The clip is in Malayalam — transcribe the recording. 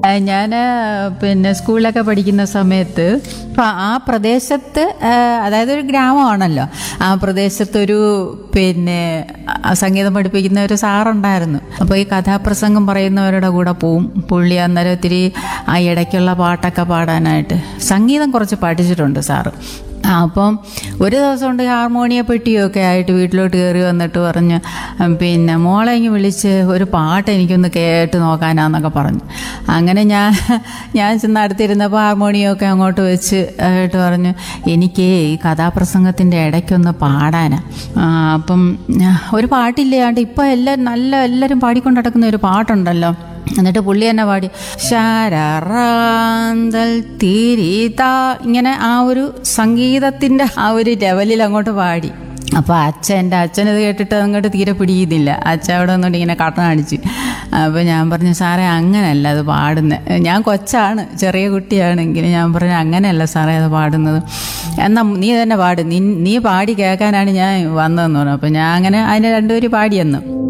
ഞാൻ പിന്നെ സ്കൂളിലൊക്കെ പഠിക്കുന്ന സമയത്ത് ഇപ്പം ആ പ്രദേശത്ത് ആ, അതായത് ഒരു ഗ്രാമമാണല്ലോ ആ പ്രദേശത്തൊരു പിന്നെ ആ, സംഗീതം പഠിപ്പിക്കുന്ന ഒരു സാറുണ്ടായിരുന്നു അപ്പോൾ ഈ കഥാപ്രസംഗം പറയുന്നവരുടെ കൂടെ പോവും പുള്ളി അന്നേരം ഒത്തിരി ആ ഇടയ്ക്കുള്ള പാട്ടൊക്കെ പാടാനായിട്ട് സംഗീതം കുറച്ച് പഠിച്ചിട്ടുണ്ട് സാറ് ആ, അപ്പം ഒരു ദിവസം കൊണ്ട് ഹാർമോണിയ പെട്ടിയൊക്കെ ആയിട്ട് വീട്ടിലോട്ട് കയറി വന്നിട്ട് പറഞ്ഞു ഉം, പിന്നെ മോളെ ഇങ്ങ് വിളിച്ച് ഒരു പാട്ട് എനിക്കൊന്ന് കേട്ട് നോക്കാനാന്നൊക്കെ പറഞ്ഞു അങ്ങനെ ഞാൻ ഞാൻ ചെന്ന് അടുത്തിരുന്നപ്പോൾ ഹാർമോണിയമൊക്കെ അങ്ങോട്ട് വെച്ച് ആയിട്ട് പറഞ്ഞു എനിക്ക് ഈ കഥാപ്രസംഗത്തിൻ്റെ ഇടയ്ക്കൊന്ന് പാടാനാ ആ, അപ്പം ഞാൻ ഒരു പാട്ടില്ലാണ്ട് ഇപ്പം എല്ലാം നല്ല എല്ലാവരും പാടിക്കൊണ്ട് നടക്കുന്ന ഒരു പാട്ടുണ്ടല്ലോ എന്നിട്ട് പുള്ളി തന്നെ പാടി ശാരാന്തൽ തിരിതാ ഇങ്ങനെ ആ ഒരു സംഗീതത്തിന്റെ ആ ഒരു ലെവലിൽ അങ്ങോട്ട് പാടി അപ്പോൾ അച്ഛൻ എൻ്റെ അച്ഛൻ ഇത് കേട്ടിട്ട് അങ്ങോട്ട് തീരെ പിടിയുന്നില്ല അച്ഛൻ അവിടെ വന്നുകൊണ്ട് ഇങ്ങനെ കട്ടൻ അടിച്ച് അപ്പോൾ ഞാൻ പറഞ്ഞു സാറേ അങ്ങനെയല്ല അത് പാടുന്നത് ഞാൻ കൊച്ചാണ് ചെറിയ കുട്ടിയാണെങ്കിൽ ഞാൻ പറഞ്ഞു അങ്ങനെയല്ല സാറേ അത് പാടുന്നത് എന്നാൽ നീ തന്നെ പാട് നീ നീ പാടി കേൾക്കാനാണ് ഞാൻ വന്നതെന്ന് പറഞ്ഞു അപ്പോൾ ഞാൻ അങ്ങനെ അതിനെ രണ്ടുപേരും പാടിയെന്ന്